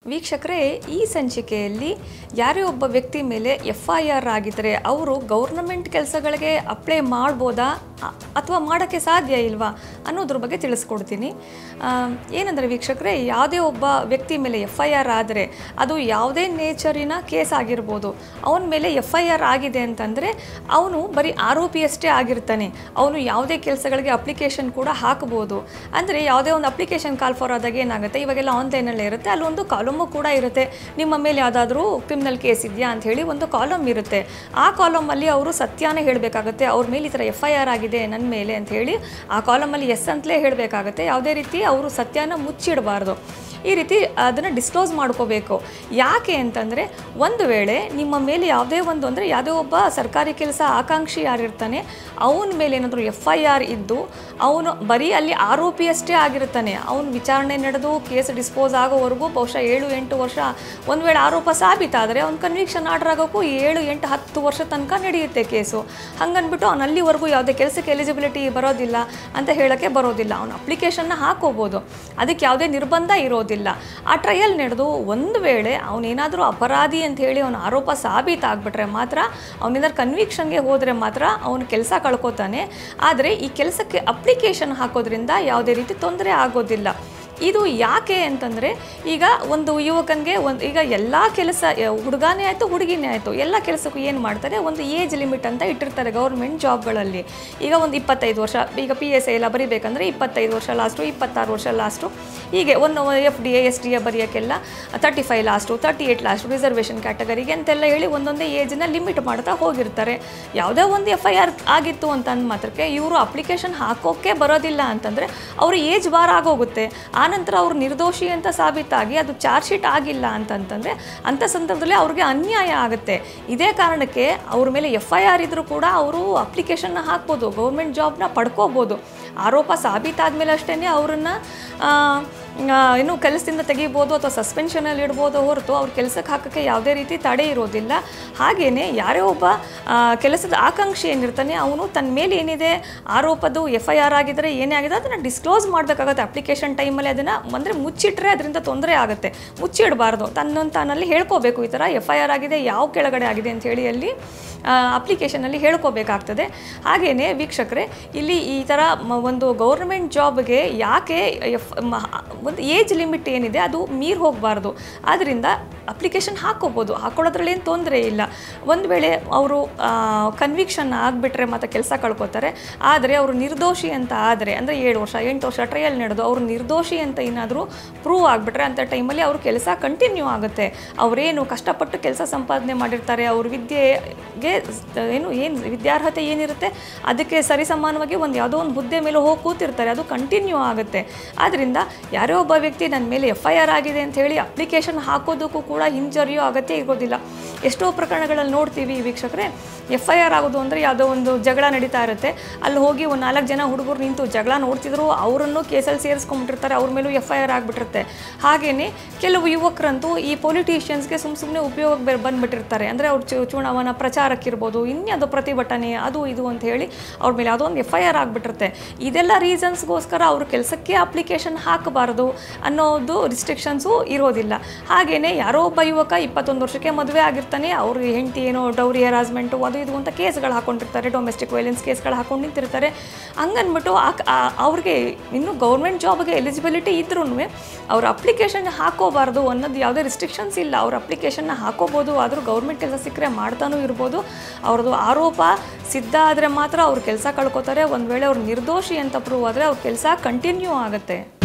ವೀಕ್ಷಕರೇ ಈ ಸಂಚಿಕೆಯಲ್ಲಿ ಯಾರೇ ಒಬ್ಬ ವ್ಯಕ್ತಿ ಮೇಲೆ ಎಫ್ ಐ ಆರ್ ಆಗಿದ್ದರೆ ಅವರು ಗೌರ್ನಮೆಂಟ್ ಕೆಲಸಗಳಿಗೆ ಅಪ್ಲೈ ಮಾಡ್ಬೋದಾ ಅ- ಅಥವಾ ಮಾಡೋಕ್ಕೆ ಸಾಧ್ಯ ಇಲ್ವಾ ಅನ್ನೋದ್ರ ಬಗ್ಗೆ ತಿಳಿಸ್ಕೊಡ್ತೀನಿ ಆ, ಏನಂದರೆ ವೀಕ್ಷಕರೇ ಯಾವುದೇ ಒಬ್ಬ ವ್ಯಕ್ತಿ ಮೇಲೆ ಎಫ್ ಐ ಆರ್ ಆದರೆ ಅದು ಯಾವುದೇ ನೇಚರಿನ ಕೇಸ್ ಆಗಿರ್ಬೋದು ಅವನ ಮೇಲೆ ಎಫ್ ಐ ಆರ್ ಆಗಿದೆ ಅಂತಂದರೆ ಅವನು ಬರೀ ಆರೋಪಿಯಷ್ಟೇ ಆಗಿರ್ತಾನೆ ಅವನು ಯಾವುದೇ ಕೆಲಸಗಳಿಗೆ ಅಪ್ಲಿಕೇಶನ್ ಕೂಡ ಹಾಕ್ಬೋದು ಅಂದರೆ ಯಾವುದೇ ಒಂದು ಅಪ್ಲಿಕೇಶನ್ ಕಾಲ್ ಫಾರ್ ಆದಾಗ ಏನಾಗುತ್ತೆ ಇವಾಗೆಲ್ಲ ಆನ್ಲೈನಲ್ಲೇ ಇರುತ್ತೆ ಅಲ್ಲೊಂದು ಕಾಲಮು ಕೂಡ ಇರುತ್ತೆ ನಿಮ್ಮ ಮೇಲೆ ಯಾವುದಾದ್ರೂ ಕ್ರಿಮಿನಲ್ ಕೇಸ್ ಇದೆಯಾ ಅಂತ ಹೇಳಿ ಒಂದು ಕಾಲಮ್ ಇರುತ್ತೆ ಆ ಕಾಲಮಲ್ಲಿ ಅವರು ಸತ್ಯನೇ ಹೇಳಬೇಕಾಗುತ್ತೆ ಅವ್ರ ಮೇಲೆ ಈ ಥರ ಎಫ್ ಐ ಆರ್ ಆಗಿದೆ ನನ್ನ ಮೇಲೆ ಅಂತ ಹೇಳಿ ಆ ಕಾಲಮಲ್ಲಿ ಎಸ್ ಅಂತಲೇ ಹೇಳಬೇಕಾಗುತ್ತೆ ಯಾವುದೇ ರೀತಿ ಅವರು ಸತ್ಯನ ಮುಚ್ಚಿಡಬಾರ್ದು ಈ ರೀತಿ ಅದನ್ನು ಡಿಸ್ಕ್ಲೋಸ್ ಮಾಡ್ಕೋಬೇಕು ಯಾಕೆ ಅಂತಂದರೆ ಒಂದು ವೇಳೆ ನಿಮ್ಮ ಮೇಲೆ ಯಾವುದೇ ಒಂದು ಅಂದರೆ ಯಾವುದೇ ಒಬ್ಬ ಸರ್ಕಾರಿ ಕೆಲಸ ಆಕಾಂಕ್ಷಿ ಯಾರಿರ್ತಾನೆ ಅವನ ಮೇಲೆ ಏನಾದರೂ ಎಫ್ ಐ ಆರ್ ಇದ್ದು ಅವನು ಬರೀ ಅಲ್ಲಿ ಆರೋಪಿಯಷ್ಟೇ ಆಗಿರ್ತಾನೆ ಅವನು ವಿಚಾರಣೆ ನಡೆದು ಕೇಸ್ ಡಿಸ್ಪೋಸ್ ಆಗೋವರೆಗೂ ಬಹುಶಃ ಏಳು ಎಂಟು ವರ್ಷ ಒಂದು ವೇಳೆ ಆರೋಪ ಸಾಬೀತಾದರೆ ಅವ್ನು ಕನ್ವಿಕ್ಷನ್ ಆರ್ಡರ್ ಆಗೋಕ್ಕೂ ಏಳು ಎಂಟು ಹತ್ತು ವರ್ಷ ತನಕ ನಡೆಯುತ್ತೆ ಕೇಸು ಹಂಗನ್ಬಿಟ್ಟು ಅವ್ನು ಅಲ್ಲಿವರೆಗೂ ಯಾವುದೇ ಕೆಲಸಕ್ಕೆ ಎಲಿಜಿಬಿಲಿಟಿ ಬರೋದಿಲ್ಲ ಅಂತ ಹೇಳೋಕ್ಕೆ ಬರೋದಿಲ್ಲ ಅವನು ಅಪ್ಲಿಕೇಶನ್ನ ಹಾಕೋಬೋದು ಅದಕ್ಕೆ ಯಾವುದೇ ನಿರ್ಬಂಧ ಇರೋದಿಲ್ಲ ಆ ಟ್ರಯಲ್ ನಡೆದು ಒಂದು ವೇಳೆ ಅವನೇನಾದರೂ ಅಪರಾಧಿ ಅಂತ ಹೇಳಿ ಅವನ ಆರೋಪ ಸಾಬೀತಾಗ್ಬಿಟ್ರೆ ಮಾತ್ರ ಅವನೇನಾದ್ರು ಕನ್ವಿಕ್ಷನ್ಗೆ ಹೋದರೆ ಮಾತ್ರ ಅವನು ಕೆಲಸ ಕಳ್ಕೊತಾನೆ ಆದರೆ ಈ ಕೆಲಸಕ್ಕೆ ಅಪ್ಲಿಕೇಶನ್ ಹಾಕೋದ್ರಿಂದ ಯಾವುದೇ ರೀತಿ ತೊಂದರೆ ಆಗೋದಿಲ್ಲ ಇದು ಯಾಕೆ ಅಂತಂದರೆ ಈಗ ಒಂದು ಯುವಕನಿಗೆ ಒಂದು ಈಗ ಎಲ್ಲ ಕೆಲಸ ಹುಡುಗಾನೇ ಆಯಿತು ಹುಡುಗಿನೇ ಆಯಿತು ಎಲ್ಲ ಕೆಲಸಕ್ಕೂ ಏನು ಮಾಡ್ತಾರೆ ಒಂದು ಏಜ್ ಲಿಮಿಟ್ ಅಂತ ಇಟ್ಟಿರ್ತಾರೆ ಗೌರ್ಮೆಂಟ್ ಜಾಬ್ಗಳಲ್ಲಿ ಈಗ ಒಂದು ಇಪ್ಪತ್ತೈದು ವರ್ಷ ಈಗ ಪಿ ಎಸ್ ಐ ಎಲ್ಲ ಬರಿಬೇಕಂದ್ರೆ ಇಪ್ಪತ್ತೈದು ವರ್ಷ ಲಾಸ್ಟು ಇಪ್ಪತ್ತಾರು ವರ್ಷ ಲಾಸ್ಟು ಹೀಗೆ ಒಂದು F D A S D A ಬರೆಯೋಕ್ಕೆಲ್ಲ thirty five last thirty eight last reservation ಕ್ಯಾಟಗರಿಗೆ ಅಂತೆಲ್ಲ ಹೇಳಿ ಒಂದೊಂದೇ ಏಜ್ನ ಲಿಮಿಟ್ ಮಾಡ್ತಾ ಹೋಗಿರ್ತಾರೆ ಯಾವುದೇ ಒಂದು ಎಫ್ ಐ ಆರ್ ಆಗಿತ್ತು ಅಂತ ಅಂದ ಮಾತ್ರಕ್ಕೆ ಇವರು ಅಪ್ಲಿಕೇಶನ್ ಹಾಕೋಕ್ಕೆ ಬರೋದಿಲ್ಲ ಅಂತಂದರೆ ಅವ್ರ ಏಜ್ ಬಾರ್ ಆಗೋಗುತ್ತೆ ಆನಂತರ ಅವ್ರು ನಿರ್ದೋಷಿ ಅಂತ ಸಾಬೀತಾಗಿ ಅದು ಚಾರ್ಜ್ ಶೀಟ್ ಆಗಿಲ್ಲ ಅಂತಂತಂದರೆ ಅಂಥ ಸಂದರ್ಭದಲ್ಲಿ ಅವ್ರಿಗೆ ಅನ್ಯಾಯ ಆಗುತ್ತೆ ಇದೇ ಕಾರಣಕ್ಕೆ ಅವ್ರ ಮೇಲೆ ಎಫ್ ಐ ಆರ್ ಇದ್ದರೂ ಕೂಡ ಅವರು ಅಪ್ಲಿಕೇಶನ್ನ ಹಾಕ್ಬೋದು ಗೌರ್ಮೆಂಟ್ ಜಾಬ್ನ ಪಡ್ಕೋಬೋದು ಆರೋಪ ಸಾಬೀತಾದ್ಮೇಲೆ ಅಷ್ಟೇ ಅವರನ್ನು ಏನು ಕೆಲಸದಿಂದ ತೆಗಿಬೋದು ಅಥವಾ ಸಸ್ಪೆನ್ಷನಲ್ಲಿ ಇಡ್ಬೋದು ಹೊರತು ಅವ್ರ ಕೆಲಸಕ್ಕೆ ಹಾಕೋಕ್ಕೆ ಯಾವುದೇ ರೀತಿ ತಡೆ ಇರೋದಿಲ್ಲ ಹಾಗೆಯೇ ಯಾರೇ ಒಬ್ಬ ಆ, ಕೆಲಸದ ಆಕಾಂಕ್ಷಿ ಏನಿರ್ತಾನೆ ಅವನು ತನ್ನ ಮೇಲೆ ಏನಿದೆ ಆರೋಪದ್ದು ಎಫ್ ಐ ಆರ್ ಆಗಿದ್ರೆ ಏನೇ ಆಗಿದೆ ಅದನ್ನು ಡಿಸ್ಕ್ಲೋಸ್ ಮಾಡಬೇಕಾಗುತ್ತೆ ಅಪ್ಲಿಕೇಶನ್ ಟೈಮಲ್ಲಿ ಅದನ್ನು ಅಂದರೆ ಮುಚ್ಚಿಟ್ರೆ ಅದರಿಂದ ತೊಂದರೆ ಆಗುತ್ತೆ ಮುಚ್ಚಿಡಬಾರ್ದು ತನ್ನೊಂದು ತಾನಲ್ಲಿ ಹೇಳ್ಕೋಬೇಕು ಈ ಥರ ಎಫ್ ಐ ಆರ್ ಆಗಿದೆ ಯಾವ ಕೆಳಗಡೆ ಆಗಿದೆ ಅಂತ ಹೇಳಿ ಅಲ್ಲಿ ಅಪ್ಲಿಕೇಶನಲ್ಲಿ ಹೇಳ್ಕೋಬೇಕಾಗ್ತದೆ ಹಾಗೆಯೇ ವೀಕ್ಷಕರೇ ಇಲ್ಲಿ ಈ ಥರ ಮ- ಒಂದು ಗೌರ್ಮೆಂಟ್ ಜಾಬ್ಗೆ ಯಾಕೆ ಎಫ್ ಮ- ಒಂದು ಏಜ್ ಲಿಮಿಟ್ ಏನಿದೆ ಅದು ಮೀರ್ ಹೋಗಬಾರ್ದು ಆದ್ದರಿಂದ ಅಪ್ಲಿಕೇಶನ್ ಹಾಕ್ಕೋಬೋದು ಹಾಕೊಳ್ಳೋದ್ರಲ್ಲಿ ಏನು ತೊಂದರೆ ಇಲ್ಲ ಒಂದು ವೇಳೆ ಅವರು ಕನ್ವಿಕ್ಷನ್ ಆಗಿಬಿಟ್ರೆ ಮತ್ತು ಕೆಲಸ ಕಳ್ಕೊತಾರೆ ಆದರೆ ಅವರು ನಿರ್ದೋಷಿ ಅಂತ ಆದರೆ ಅಂದರೆ ಏಳು ವರ್ಷ ಎಂಟು ವರ್ಷ ಟ್ರಯಲ್ ನಡೆದು ಅವರು ನಿರ್ದೋಷಿ ಅಂತ ಏನಾದರೂ ಪ್ರೂವ್ ಆಗಿಬಿಟ್ರೆ ಅಂಥ ಟೈಮಲ್ಲಿ ಅವ್ರ ಕೆಲಸ ಕಂಟಿನ್ಯೂ ಆಗುತ್ತೆ ಅವರೇನು ಕಷ್ಟಪಟ್ಟು ಕೆಲಸ ಸಂಪಾದನೆ ಮಾಡಿರ್ತಾರೆ ಅವ್ರ ವಿದ್ಯೆಗೆ ಏನು ಏನು ವಿದ್ಯಾರ್ಹತೆ ಏನಿರುತ್ತೆ ಅದಕ್ಕೆ ಸರಿಸಮಾನವಾಗಿ ಒಂದು ಯಾವುದೋ ಒಂದು ಹುದ್ದೆ ಮೇಲೆ ಹೋಗಿ ಕೂತಿರ್ತಾರೆ ಅದು ಕಂಟಿನ್ಯೂ ಆಗುತ್ತೆ ಆದ್ದರಿಂದ ಯಾರೋ ಒಬ್ಬ ವ್ಯಕ್ತಿ ನನ್ನ ಮೇಲೆ ಎಫ್ ಐ ಆರ್ ಆಗಿದೆ ಅಂತ ಹೇಳಿ ಅಪ್ಲಿಕೇಶನ್ ಹಾಕೋದಕ್ಕೂ ಕೂಡ ಹಿಂಜರಿಯೋ ಅಗತ್ಯ ಇರೋದಿಲ್ಲ ಎಷ್ಟೋ ಪ್ರಕರಣಗಳಲ್ಲಿ ನೋಡ್ತೀವಿ ವೀಕ್ಷಕರೇ ಎಫ್ ಐ ಆರ್ ಆಗೋದು ಅಂದರೆ ಯಾವುದೋ ಒಂದು ಜಗಳ ನಡೀತಾ ಇರುತ್ತೆ ಅಲ್ಲಿ ಹೋಗಿ ಒಂದು ನಾಲ್ಕು ಜನ ಹುಡುಗರು ನಿಂತು ಜಗಳ ನೋಡ್ತಿದ್ರು ಅವರನ್ನು ಕೇಸಲ್ಲಿ ಸೇರಿಸ್ಕೊಂಡ್ಬಿಟ್ಟಿರ್ತಾರೆ ಅವ್ರ ಮೇಲೂ ಎಫ್ ಐ ಆರ್ ಆಗಿಬಿಟ್ಟಿರುತ್ತೆ ಹಾಗೆಯೇ ಕೆಲವು ಯುವಕರಂತೂ ಈ ಪೊಲಿಟಿಷಿಯನ್ಸ್ಗೆ ಸುಮ್ಮ ಸುಮ್ಮನೆ ಉಪಯೋಗ ಬೆ- ಬಂದ್ಬಿಟ್ಟಿರ್ತಾರೆ ಅಂದರೆ ಅವ್ರ ಚು ಚುನಾವಣಾ ಪ್ರಚಾರಕ್ಕಿರ್ಬೋದು ಇನ್ಯಾವುದೋ ಪ್ರತಿಭಟನೆ ಅದು ಇದು ಅಂತ ಹೇಳಿ ಅವ್ರ ಮೇಲೆ ಯಾವುದೋ ಒಂದು ಎಫ್ ಐ ಆರ್ ಆಗಿಬಿಟ್ಟಿರುತ್ತೆ ಇದೆಲ್ಲ ರೀಸನ್ಸ್ಗೋಸ್ಕರ ಅವ್ರ ಕೆಲಸಕ್ಕೆ ಅಪ್ಲಿಕೇಶನ್ ಹಾಕಬಾರ್ದು ಅನ್ನೋದು ರಿಸ್ಟ್ರಿಕ್ಷನ್ಸು ಇರೋದಿಲ್ಲ ಹಾಗೆಯೇ ಯಾರೋ ಒಬ್ಬ ಯುವಕ ಇಪ್ಪತ್ತೊಂದು ವರ್ಷಕ್ಕೆ ಮದುವೆ ಆಗಿರ್ತಾನೆ ಅವ್ರಿಗೆ ಹೆಂಡತಿ ಏನೋ ಡೌರಿ ಹರಾಸ್ಮೆಂಟು ಅದು ಇದು ಅಂತ ಕೇಸ್ಗಳು ಹಾಕೊಂಡಿರ್ತಾರೆ ಡೊಮೆಸ್ಟಿಕ್ ವೈಲೆನ್ಸ್ ಕೇಸ್ಗಳು ಹಾಕೊಂಡು ನಿಂತಿರ್ತಾರೆ ಹಂಗನ್ಬಿಟ್ಟು ಆ- ಆ- ಅವ್ರಿಗೆ ಇನ್ನೂ ಗೌರ್ಮೆಂಟ್ ಜಾಬ್ಗೆ ಎಲಿಜಿಬಿಲಿಟಿ ಇದ್ರೂ ಅವ್ರ ಅಪ್ಲಿಕೇಶನ್ ಹಾಕೋಬಾರ್ದು ಅನ್ನೋದು ಯಾವುದೇ ರಿಸ್ಟ್ರಿಕ್ಷನ್ಸ್ ಇಲ್ಲ ಅವ್ರ ಅಪ್ಲಿಕೇಶನ್ನ ಹಾಕೋಬೋದು ಆದರೂ ಗೌರ್ಮೆಂಟ್ ಕೆಲಸ ಸಿಕ್ಕರೆ ಮಾಡ್ತಾನೂ ಇರ್ಬೋದು ಅವ್ರದ್ದು ಆರೋಪ ಸಿದ್ಧ ಆದರೆ ಮಾತ್ರ ಅವ್ರ ಕೆಲಸ ಕಳ್ಕೊತಾರೆ ಒಂದು ವೇಳೆ ಅವ್ರು ನಿರ್ದೋಷಿ ಅಂತ ಪ್ರೂವ್ ಆದರೆ ಅವ್ರ ಕೆಲಸ ಕಂಟಿನ್ಯೂ ಆಗುತ್ತೆ